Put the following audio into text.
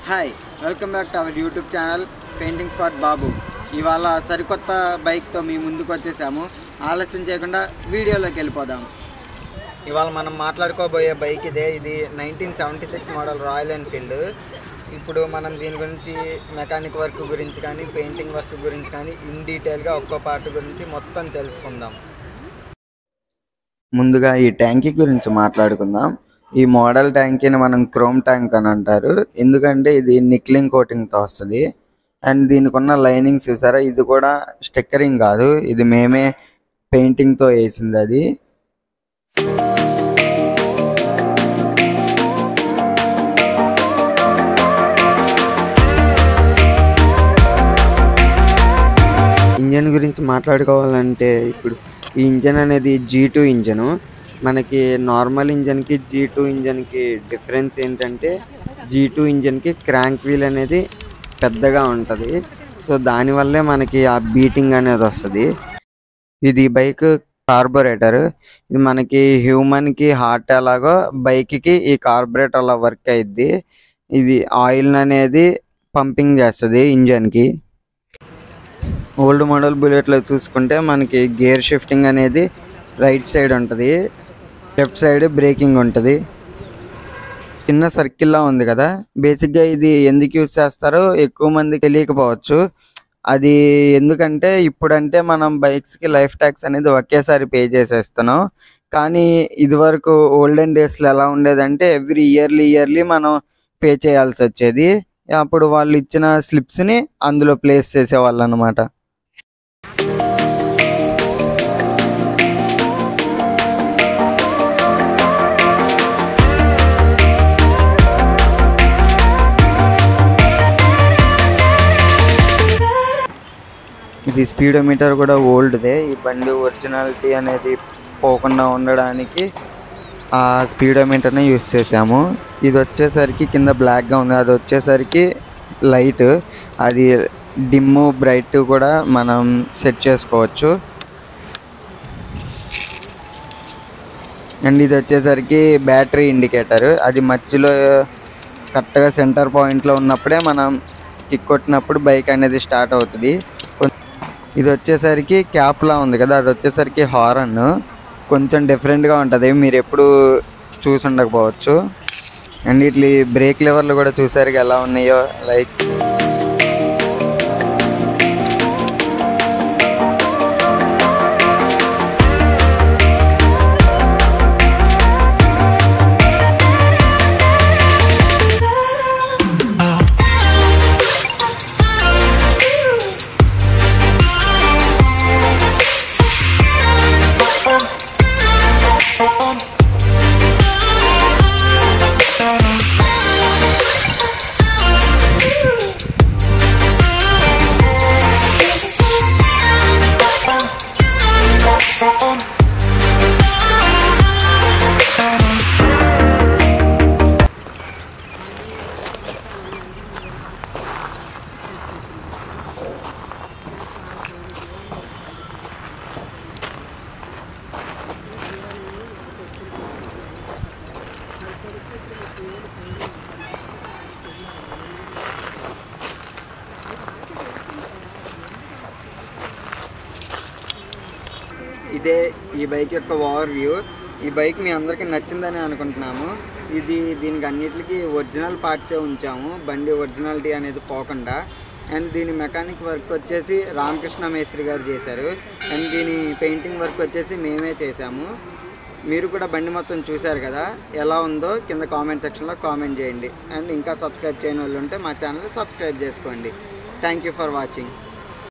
hi welcome back to our YouTube channel painting spot Babu ఇవాళ సరికొత్త బైక్తో మీ ముందుకు వచ్చేసాము ఆలస్యం చేయకుండా వీడియోలోకి వెళ్ళిపోదాం ఇవాళ మనం మాట్లాడుకోబోయే బైక్ ఇదే ఇది nineteen seventy six model Royal Enfield ఇప్పుడు మనం దీని గురించి మెకానిక్ వర్క్ గురించి కానీ పెయింటింగ్ వర్క్ గురించి కానీ ఇన్ డీటెయిల్గా ఒక్కో పార్ట్ గురించి మొత్తం తెలుసుకుందాం ముందుగా ఈ ట్యాంకీ గురించి మాట్లాడుకుందాం ఈ మోడల్ ట్యాంకీని మనం క్రోమ్ ట్యాంక్ అని అంటారు ఎందుకంటే ఇది నిక్లింగ్ కోటింగ్తో వస్తుంది అండ్ దీనికి ఉన్న లైనింగ్స్ చూసారా ఇది కూడా స్టిక్కరింగ్ కాదు ఇది మేమే పెయింటింగ్తో వేసింది అది ఇంజన్ గురించి మాట్లాడుకోవాలంటే ఇప్పుడు ఈ ఇంజన్ అనేది జీ టూ ఇంజను మనకి నార్మల్ ఇంజన్కి జీ టూ ఇంజన్కి డిఫరెన్స్ ఏంటంటే జీ టూ ఇంజన్కి క్రాంక్ వీల్ అనేది పెద్దగా ఉంటుంది సో దానివల్లే మనకి ఆ బీటింగ్ అనేది వస్తుంది ఇది బైక్ కార్బొరేటర్ ఇది మనకి హ్యూమన్కి హార్ట్ ఎలాగో బైక్కి ఈ కార్బొరేటర్ అలా వర్క్ అయ్యిద్ది ఇది ఆయిల్ అనేది పంపింగ్ చేస్తుంది ఇంజన్కి ఓల్డ్ మోడల్ బుల్లెట్లో చూసుకుంటే మనకి గేర్ షిఫ్టింగ్ అనేది రైట్ సైడ్ ఉంటుంది లెఫ్ట్ సైడ్ బ్రేకింగ్ ఉంటుంది చిన్న సర్కిల్లా ఉంది కదా బేసిక్గా ఇది ఎందుకు యూజ్ చేస్తారో ఎక్కువ మంది తెలియకపోవచ్చు అది ఎందుకంటే ఇప్పుడంటే మనం బైక్స్కి లైఫ్ ట్యాక్స్ అనేది ఒకేసారి పే చేసేస్తున్నాం కానీ ఇదివరకు ఓల్డెన్ డేస్లో ఎలా ఉండేదంటే ఎవ్రీ ఇయర్లీ ఇయర్లీ మనం పే చేయాల్సి వచ్చేది అప్పుడు వాళ్ళు ఇచ్చిన స్లిప్స్ని అందులో ప్లేస్ చేసేవాళ్ళు అనమాట ఇది స్పీడోమీటర్ కూడా ఓల్డ్దే ఈ బండి ఒరిజినాలిటీ అనేది పోకుండా ఉండడానికి ఆ స్పీడోమీటర్ని యూస్ చేసాము ఇది వచ్చేసరికి కింద బ్లాక్గా ఉంది అది వచ్చేసరికి లైట్ అది డిమ్ బ్రైట్ కూడా మనం సెట్ చేసుకోవచ్చు అండ్ ఇది వచ్చేసరికి బ్యాటరీ ఇండికేటర్ అది మధ్యలో కరెక్ట్గా సెంటర్ పాయింట్లో ఉన్నప్పుడే మనం కిక్ కొట్టినప్పుడు బైక్ అనేది స్టార్ట్ అవుతుంది ఇది వచ్చేసరికి క్యాప్లా ఉంది కదా అది వచ్చేసరికి హారన్ కొంచెం డిఫరెంట్గా ఉంటుంది మీరు ఎప్పుడు చూసి ఉండకపోవచ్చు అండ్ ఇట్లా బ్రేక్ లెవర్లు కూడా చూసారు ఎలా ఉన్నాయో లైక్ ఇదే ఈ బైక్ యొక్క ఓవర్ వ్యూ ఈ బైక్ మీ అందరికీ నచ్చిందని అనుకుంటున్నాము ఇది దీనికి అన్నిటికీ ఒరిజినల్ పార్ట్సే ఉంచాము బండి ఒరిజినాలిటీ అనేది పోకుండా అండ్ దీని మెకానిక్ వర్క్ వచ్చేసి రామకృష్ణ మేస్త్రి గారు చేశారు అండ్ దీని పెయింటింగ్ వర్క్ వచ్చేసి మేమే చేసాము మీరు కూడా బండి మొత్తం చూశారు కదా ఎలా ఉందో కింద కామెంట్ సెక్షన్లో కామెంట్ చేయండి అండ్ ఇంకా సబ్స్క్రైబ్ చేయని వాళ్ళు ఉంటే మా ఛానల్ సబ్స్క్రైబ్ చేసుకోండి థ్యాంక్ యూ ఫర్ వాచింగ్